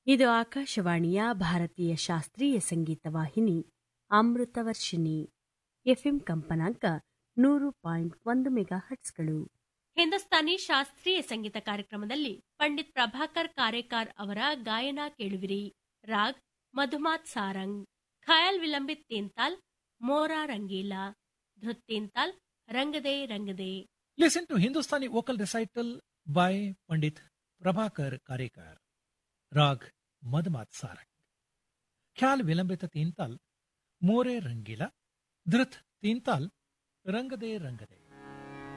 ಇದು ಆಕಾಶವಾಣಿಯ ಭಾರತೀಯ ಶಾಸ್ತ್ರೀಯ ಸಂಗೀತ ವಾಹಿನಿ ಅಮೃತವರ್ಷಿಣಿ ಎಫ್ಎಂ ಕಂಪನಾಂಕ ನೂರು ಪಾಯಿಂಟ್ ಒಂದು ಮೆಗಾ ಹಟ್ಸ್ಗಳು ಹಿಂದೂಸ್ತಾನಿ ಶಾಸ್ತ್ರೀಯ ಸಂಗೀತ ಕಾರ್ಯಕ್ರಮದಲ್ಲಿ ಪಂಡಿತ್ ಪ್ರಭಾಕರ್ ಕಾರೇಕಾರ್ ಅವರ ಗಾಯನ ಕೇಳುವಿರಿ raag ಮಧುಮಾತ್ Sarang khayal vilambit ತೇಂತಾಲ್ ಮೋರಾ Rangeela ಧೃತ್ ತೇಂತಾಲ್ ರಂಗದೆ ರಂಗದೆ Listen to Hindustani vocal recital by Pandit Prabhakar Karekar. Rag Madhmat Sarang. Khyal Vilambita Tintal, More Rangila, Dhrit Tintal, Rangade Rangade.